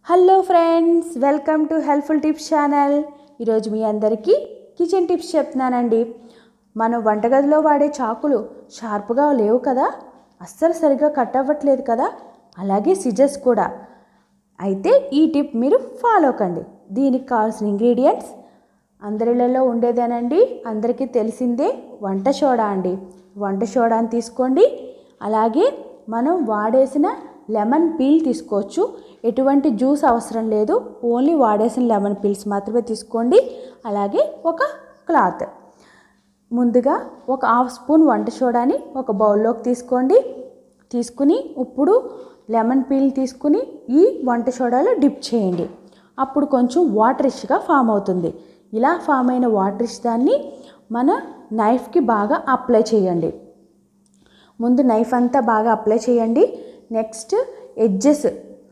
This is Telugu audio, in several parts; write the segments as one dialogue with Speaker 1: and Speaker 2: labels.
Speaker 1: hello friends welcome to helpful tips channel ఈరోజు మీ అందరికీ కిచెన్ టిప్స్ చెప్తున్నానండి మనం వంటగదిలో వాడే చాకులు షార్ప్గా లేవు కదా అస్సలు సరిగ్గా కట్ అవ్వట్లేదు కదా అలాగే సిజర్స్ కూడా అయితే ఈ టిప్ మీరు ఫాలో కండి దీనికి కావాల్సిన ఇంగ్రీడియంట్స్ అందరిలలో ఉండేదేనండి అందరికీ తెలిసిందే వంట సోడా అండి వంట సోడాని తీసుకోండి అలాగే మనం వాడేసిన లెమన్ పీల్ తీసుకోవచ్చు ఎటువంటి జ్యూస్ అవసరం లేదు ఓన్లీ వాడేసిన లెమన్ పీల్స్ మాత్రమే తీసుకోండి అలాగే ఒక క్లాత్ ముందుగా ఒక హాఫ్ స్పూన్ వంట సోడాని ఒక బౌల్లోకి తీసుకోండి తీసుకుని ఇప్పుడు లెమన్ పీల్ తీసుకుని ఈ వంట సోడాలో డిప్ చేయండి అప్పుడు కొంచెం వాటరిష్గా ఫామ్ అవుతుంది ఇలా ఫామ్ అయిన వాటరిష్ దాన్ని మన నైఫ్కి బాగా అప్లై చేయండి ముందు నైఫ్ అంతా బాగా అప్లై చేయండి నెక్స్ట్ ఎడ్జెస్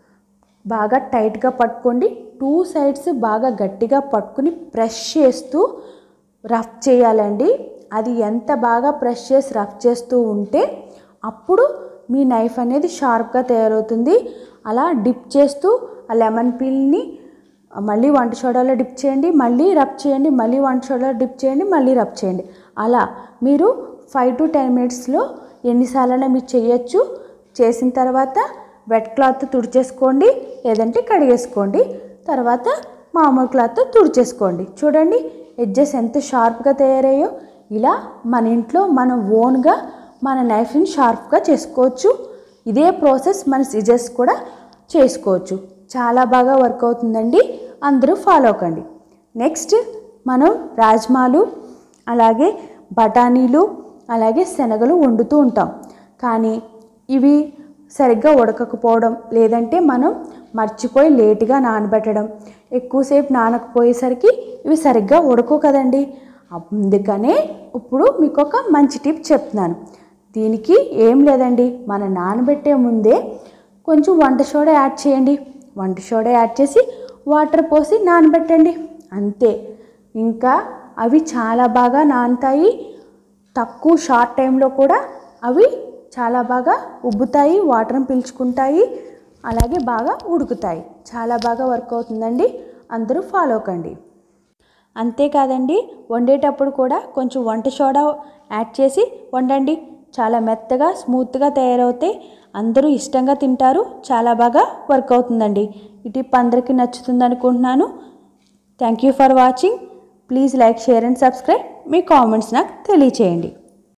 Speaker 1: బాగా టైట్గా పట్టుకోండి టూ సైడ్స్ బాగా గట్టిగా పట్టుకుని ప్రెస్ చేస్తూ రఫ్ చేయాలండి అది ఎంత బాగా ప్రెస్ చేసి రఫ్ చేస్తూ ఉంటే అప్పుడు మీ నైఫ్ అనేది షార్ప్గా తయారవుతుంది అలా డిప్ చేస్తూ ఆ లెమన్ పీల్ని మళ్ళీ వంట సోడాలో డిప్ చేయండి మళ్ళీ రబ్ చేయండి మళ్ళీ వంట సోడాలో డిప్ చేయండి మళ్ళీ రబ్ చేయండి అలా మీరు ఫైవ్ టు టెన్ మినిట్స్లో ఎన్నిసార్లైనా మీరు చేయొచ్చు చేసిన తర్వాత వెట్ క్లాత్ తుడిచేసుకోండి లేదంటే కడిగేసుకోండి తర్వాత మామూలు క్లాత్ తుడిచేసుకోండి చూడండి ఎడ్జెస్ ఎంత షార్ప్గా తయారయ్యో ఇలా మన ఇంట్లో మనం ఓన్గా మన నైఫ్ని షార్ప్గా చేసుకోవచ్చు ఇదే ప్రాసెస్ మన సిజర్స్ కూడా చేసుకోవచ్చు చాలా బాగా వర్క్ అవుతుందండి అందరూ ఫాలో కండి నెక్స్ట్ మనం రాజ్మాలు అలాగే బఠానీలు అలాగే శనగలు వండుతూ ఉంటాం కానీ ఇవి సరిగ్గా ఉడకకపోవడం లేదంటే మనం మర్చిపోయి లేటుగా నానబెట్టడం ఎక్కువసేపు నానకపోయేసరికి ఇవి సరిగ్గా ఉడకవు కదండి అందుకనే ఇప్పుడు మీకు ఒక మంచి టిప్ చెప్తున్నాను దీనికి ఏం లేదండి మనం నానబెట్టే ముందే కొంచెం వంట సోడా యాడ్ చేయండి వంట సోడా యాడ్ చేసి వాటర్ పోసి నానబెట్టండి అంతే ఇంకా అవి చాలా బాగా నానుతాయి తక్కువ షార్ట్ టైంలో కూడా అవి చాలా బాగా ఉబ్బుతాయి వాటర్ని పీల్చుకుంటాయి అలాగే బాగా ఉడుకుతాయి చాలా బాగా వర్క్ అవుతుందండి అందరూ ఫాలో కండి అంతేకాదండి వండేటప్పుడు కూడా కొంచెం వంట సోడా యాడ్ చేసి వండండి చాలా మెత్తగా స్మూత్గా తయారవుతాయి అందరూ ఇష్టంగా తింటారు చాలా బాగా వర్క్ అవుతుందండి ఈ టిప్ అందరికీ నచ్చుతుంది అనుకుంటున్నాను thank you for watching please like share and subscribe మీ కామెంట్స్ నాకు తెలియచేయండి